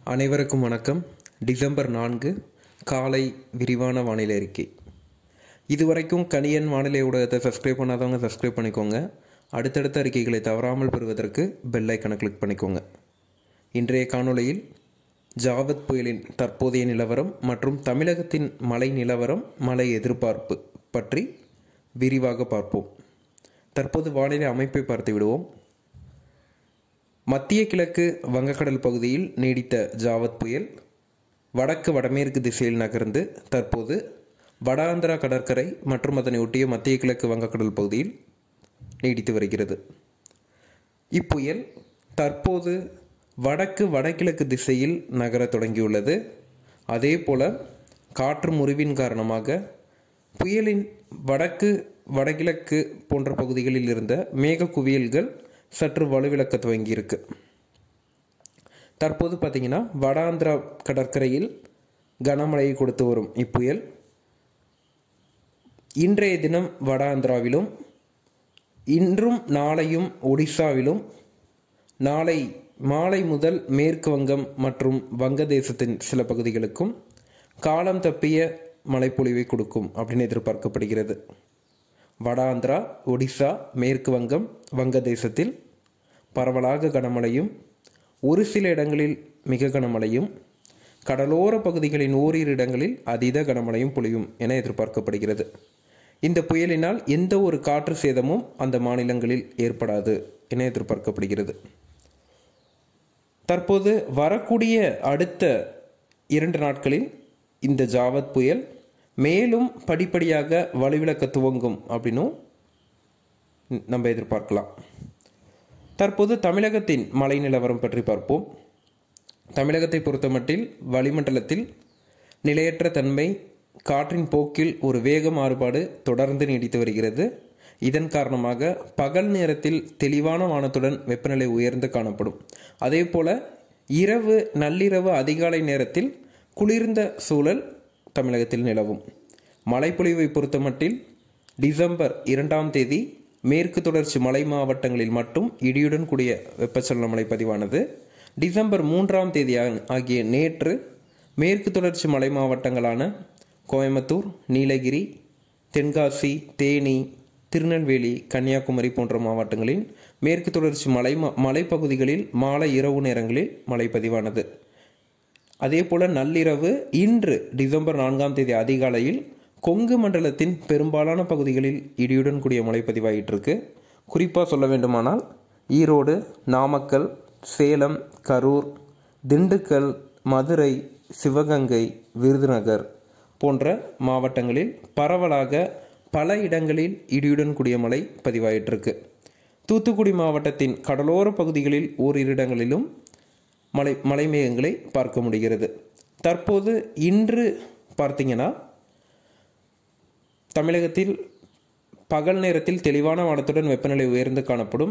அனைவருக்கும் வணக்கம் டிசம்பர் நான்கு காலை விரிவான வானிலை அறிக்கை இதுவரைக்கும் கணியன் வானிலை ஊடகத்தை சப்ஸ்கிரைப் பண்ணாதவங்க சப்ஸ்கிரைப் பண்ணிக்கோங்க அடுத்தடுத்த அறிக்கைகளை தவறாமல் பெறுவதற்கு பெல் ஐக்கனை கிளிக் பண்ணிக்கோங்க இன்றைய காணொளியில் ஜாவத் புயலின் தற்போதைய நிலவரம் மற்றும் தமிழகத்தின் மழை நிலவரம் மழை எதிர்பார்ப்பு பற்றி விரிவாக பார்ப்போம் தற்போது வானிலை அமைப்பை பார்த்து விடுவோம் மத்திய கிழக்கு வங்கக்கடல் பகுதியில் நீடித்த ஜாவத் புயல் வடக்கு வடமேற்கு திசையில் நகர்ந்து தற்போது வட ஆந்திரா கடற்கரை மற்றும் அதனை ஒட்டிய மத்திய கிழக்கு வங்கக்கடல் பகுதியில் நீடித்து வருகிறது இப்புயல் தற்போது வடக்கு வடகிழக்கு திசையில் நகர தொடங்கியுள்ளது அதே போல காற்று முறிவின் காரணமாக புயலின் வடக்கு வடகிழக்கு போன்ற பகுதிகளில் இருந்த மேக குவியல்கள் சற்று வலுவிழக்க துவங்கியிருக்கு தற்போது பார்த்தீங்கன்னா வட ஆந்திரா கடற்கரையில் கனமழையை கொடுத்து வரும் இப்புயல் இன்றைய தினம் வட ஆந்திராவிலும் இன்றும் நாளையும் ஒடிசாவிலும் நாளை மாலை முதல் மேற்கு வங்கம் மற்றும் வங்கதேசத்தின் சில பகுதிகளுக்கும் காலம் தப்பிய மழைப்பொழிவை கொடுக்கும் அப்படின்னு எதிர்பார்க்கப்படுகிறது வட ஆந்திரா ஒடிசா மேற்கு வங்கம் வங்கதேசத்தில் பரவலாக கனமழையும் ஒரு சில இடங்களில் மிக கனமழையும் கடலோர பகுதிகளின் ஓரிரு இடங்களில் அதீத கனமழையும் பொழியும் என எதிர்பார்க்கப்படுகிறது இந்த புயலினால் எந்த ஒரு காற்று சேதமும் அந்த மாநிலங்களில் ஏற்படாது என எதிர்பார்க்கப்படுகிறது தற்போது வரக்கூடிய அடுத்த இரண்டு நாட்களில் இந்த ஜாவத் புயல் மேலும் படிப்படியாக வலுவிழக்க துவங்கும் அப்படின்னும் நம்ம எதிர்பார்க்கலாம் தற்போது தமிழகத்தின் மழை நிலவரம் பற்றி பார்ப்போம் தமிழகத்தை பொறுத்தமட்டில் வளிமண்டலத்தில் நிலையற்ற தன்மை காற்றின் போக்கில் ஒரு வேக மாறுபாடு தொடர்ந்து நீடித்து வருகிறது இதன் காரணமாக பகல் நேரத்தில் தெளிவான வானத்துடன் வெப்பநிலை உயர்ந்து காணப்படும் அதே போல இரவு நள்ளிரவு அதிகாலை நேரத்தில் குளிர்ந்த சூழல் தமிழகத்தில் நிலவும் மழைப்பொழிவை பொறுத்தமட்டில் டிசம்பர் இரண்டாம் தேதி மேற்கு தொடர்ச்சி மலை மாவட்டங்களில் மட்டும் இடியுடன் கூடிய வெப்பச்சலன மழை பதிவானது டிசம்பர் மூன்றாம் தேதி ஆகிய நேற்று மேற்கு தொடர்ச்சி மலை மாவட்டங்களான கோயம்புத்தூர் நீலகிரி தென்காசி தேனி திருநெல்வேலி கன்னியாகுமரி போன்ற மாவட்டங்களில் மேற்கு தொடர்ச்சி மலை மலைப்பகுதிகளில் மாலை இரவு நேரங்களில் மழை பதிவானது அதே போல நள்ளிரவு இன்று டிசம்பர் நான்காம் தேதி அதிகாலையில் கொங்கு மண்டலத்தின் பெரும்பாலான பகுதிகளில் இடியுடன் கூடிய மழை பதிவாயிட்டிருக்கு குறிப்பாக சொல்ல வேண்டுமானால் ஈரோடு நாமக்கல் சேலம் கரூர் திண்டுக்கல் மதுரை சிவகங்கை விருதுநகர் போன்ற மாவட்டங்களில் பரவலாக பல இடங்களில் இடியுடன் கூடிய மழை பதிவாயிட்டிருக்கு தூத்துக்குடி மாவட்டத்தின் கடலோர பகுதிகளில் ஓரிரு இடங்களிலும் மலை மலை மேகங்களை பார்க்க முடிகிறது தற்போது இன்று பார்த்தீங்கன்னா தமிழகத்தில் பகல் நேரத்தில் தெளிவான வானத்துடன் வெப்பநிலை உயர்ந்து காணப்படும்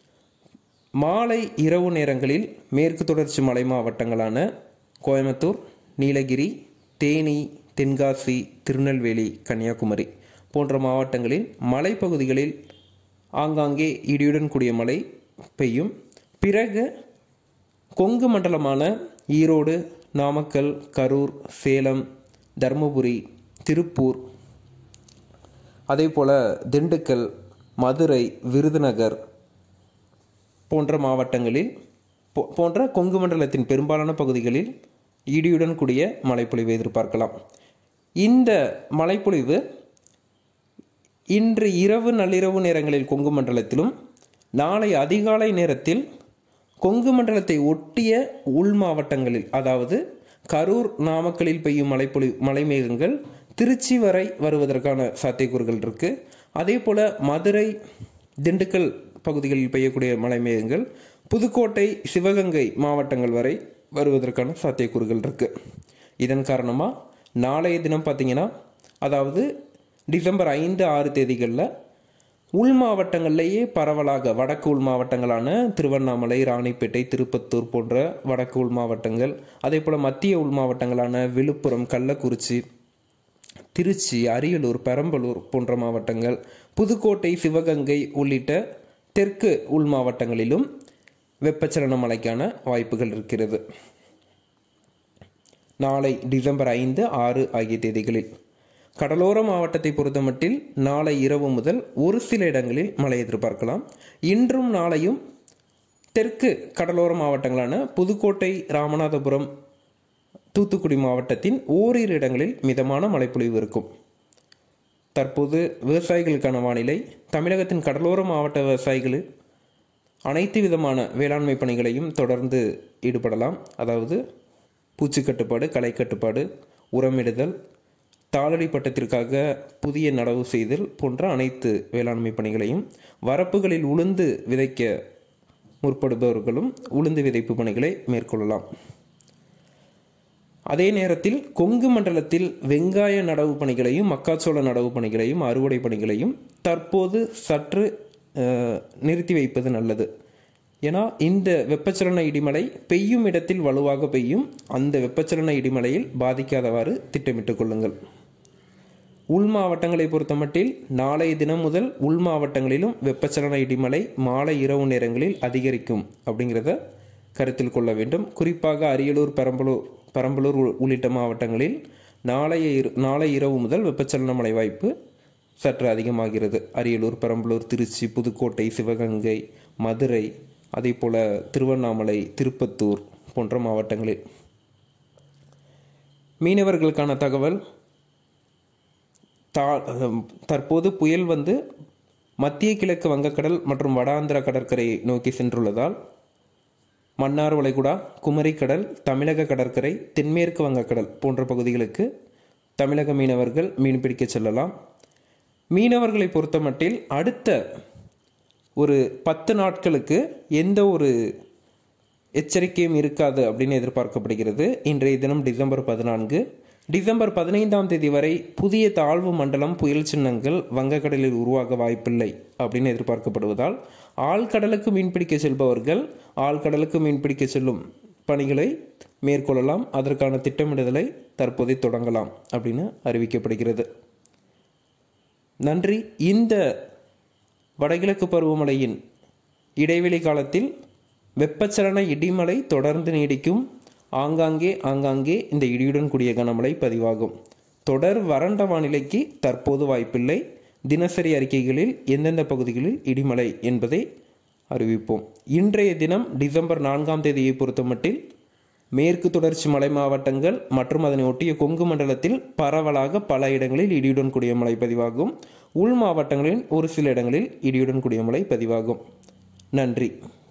மாலை இரவு நேரங்களில் மேற்கு தொடர்ச்சி மலை மாவட்டங்களான கோயம்புத்தூர் நீலகிரி தேனி தென்காசி திருநெல்வேலி கன்னியாகுமரி போன்ற மாவட்டங்களில் மலைப்பகுதிகளில் ஆங்காங்கே இடியுடன் கூடிய மழை பெய்யும் பிறகு கொங்கு மண்டலமான ஈரோடு நாமக்கல் கரூர் சேலம் தருமபுரி திருப்பூர் அதே போல் திண்டுக்கல் மதுரை விருதுநகர் போன்ற மாவட்டங்களில் போன்ற கொங்கு மண்டலத்தின் பெரும்பாலான பகுதிகளில் இடியுடன் கூடிய மழைப்பொழிவை எதிர்பார்க்கலாம் இந்த மழைப்பொழிவு இன்று இரவு நள்ளிரவு நேரங்களில் கொங்கு மண்டலத்திலும் நாளை அதிகாலை நேரத்தில் கொங்கு மண்டலத்தை ஒட்டிய உள் மாவட்டங்களில் அதாவது கரூர் நாமக்கலில் பெய்யும் மழைப்பொழி மலை மேகங்கள் திருச்சி வரை வருவதற்கான சாத்தியக்கூறுகள் இருக்கு அதே போல மதுரை திண்டுக்கல் பகுதிகளில் பெய்யக்கூடிய மலை மேகங்கள் புதுக்கோட்டை சிவகங்கை மாவட்டங்கள் வரை வருவதற்கான சாத்தியக்கூறுகள் இருக்கு இதன் காரணமாக நாளைய தினம் பார்த்தீங்கன்னா அதாவது டிசம்பர் ஐந்து ஆறு தேதிகளில் உள் மாவட்டங்கள்லேயே பரவலாக வடக்கு உள் மாவட்டங்களான திருவண்ணாமலை ராணிப்பேட்டை திருப்பத்தூர் போன்ற வடக்கு உள் மாவட்டங்கள் அதே போல் மத்திய உள் மாவட்டங்களான விழுப்புரம் கள்ளக்குறிச்சி திருச்சி அரியலூர் பெரம்பலூர் போன்ற மாவட்டங்கள் புதுக்கோட்டை சிவகங்கை உள்ளிட்ட தெற்கு உள் மாவட்டங்களிலும் வெப்பச்சலன மழைக்கான வாய்ப்புகள் இருக்கிறது நாளை டிசம்பர் ஐந்து ஆறு ஆகிய தேதிகளில் கடலோர மாவட்டத்தை பொறுத்தமட்டில் நாளை இரவு முதல் ஒரு சில இடங்களில் மழை எதிர்பார்க்கலாம் இன்றும் நாளையும் தெற்கு கடலோர மாவட்டங்களான புதுக்கோட்டை ராமநாதபுரம் தூத்துக்குடி மாவட்டத்தின் ஓரிரு இடங்களில் மிதமான மழைப்பொழிவு இருக்கும் தற்போது விவசாயிகளுக்கான வானிலை தமிழகத்தின் கடலோர மாவட்ட விவசாயிகள் அனைத்து விதமான வேளாண்மை பணிகளையும் தொடர்ந்து ஈடுபடலாம் அதாவது பூச்சி கட்டுப்பாடு களை கட்டுப்பாடு உரமிடுதல் தாளடி பட்டத்திற்காக புதிய நடவு செய்தல் போன்ற அனைத்து வேளாண்மை பணிகளையும் வரப்புகளில் உளுந்து விதைக்க முற்படுபவர்களும் உளுந்து விதைப்பு பணிகளை மேற்கொள்ளலாம் அதே நேரத்தில் கொங்கு மண்டலத்தில் வெங்காய நடவு பணிகளையும் மக்காச்சோள நடவு பணிகளையும் அறுவடை பணிகளையும் தற்போது சற்று அஹ், நிறுத்தி வைப்பது நல்லது ஏன்னா இந்த வெப்பச்சலன இடிமலை பெய்யும் இடத்தில் வலுவாக பெய்யும் அந்த வெப்பச்சலன இடிமலையில் பாதிக்காதவாறு திட்டமிட்டுக் கொள்ளுங்கள் உள் மாவட்டங்களை பொறுத்தமட்டில் நாளைய தினம் முதல் உள் மாவட்டங்களிலும் வெப்பச்சலன இடிமலை மாலை இரவு நேரங்களில் அதிகரிக்கும் அப்படிங்கிறத கருத்தில் கொள்ள வேண்டும் குறிப்பாக அரியலூர் பெரம்பலூர் பெரம்பலூர் உ- உள்ளிட்ட மாவட்டங்களில் நாளைய இரு நாளை இரவு முதல் வெப்பச்சலன மழை வாய்ப்பு சற்று அதிகமாகிறது அரியலூர் பெரம்பலூர் திருச்சி புதுக்கோட்டை சிவகங்கை மதுரை அதே போல திருவண்ணாமலை திருப்பத்தூர் போன்ற மாவட்டங்களில் மீனவர்களுக்கான தகவல் தா அஹ், தற்போது புயல் வந்து மத்திய கிழக்கு வங்கக்கடல் மற்றும் வடாந்திர கடற்கரையை நோக்கி சென்றுள்ளதால் மன்னார் வளைகுடா குமரிக்கடல் தமிழக கடற்கரை தென்மேற்கு வங்கக்கடல் போன்ற பகுதிகளுக்கு தமிழக மீனவர்கள் மீன்பிடிக்க செல்லலாம் மீனவர்களை பொறுத்தமட்டில் அடுத்த ஒரு பத்து நாட்களுக்கு எந்த ஒரு எச்சரிக்கையும் இருக்காது அப்படின்னு எதிர்பார்க்கப்படுகிறது இன்றைய தினம் டிசம்பர் பதினான்கு டிசம்பர் பதினைந்தாம் தேதி வரை புதிய தாழ்வு மண்டலம் புயல் சின்னங்கள் வங்கக்கடலில் உருவாக வாய்ப்பில்லை அப்படின்னு எதிர்பார்க்கப்படுவதால் ஆழ்கடலுக்கு மீன்பிடிக்க செல்பவர்கள் ஆழ்கடலுக்கு மீன்பிடிக்க செல்லும் பணிகளை மேற்கொள்ளலாம் அதற்கான திட்டமிடுதலை தற்போதே தொடங்கலாம் அப்படின்னு அறிவிக்கப்படுகிறது நன்றி இந்த வடகிழக்கு பருவமழையின் இடைவெளி காலத்தில் வெப்பச்சலன இடிமலை தொடர்ந்து நீடிக்கும் ஆங்காங்கே ஆங்காங்கே இந்த இடியுடன் கூடிய கனமழை பதிவாகும் தொடர் வறண்ட வானிலைக்கு தற்போது வாய்ப்பில்லை தினசரி அறிக்கைகளில் எந்தெந்த பகுதிகளில் இடிமலை என்பதை அறிவிப்போம் இன்றைய தினம் டிசம்பர் நான்காம் தேதியை பொறுத்தமட்டில் மேற்கு தொடர்ச்சி மலை மாவட்டங்கள் மற்றும் அதனை ஒட்டிய கொங்கு மண்டலத்தில் பரவலாக பல இடங்களில் இடியுடன் கூடிய மழை பதிவாகும் உள் மாவட்டங்களில் ஒரு சில இடங்களில் இடியுடன் கூடிய மழை பதிவாகும் நன்றி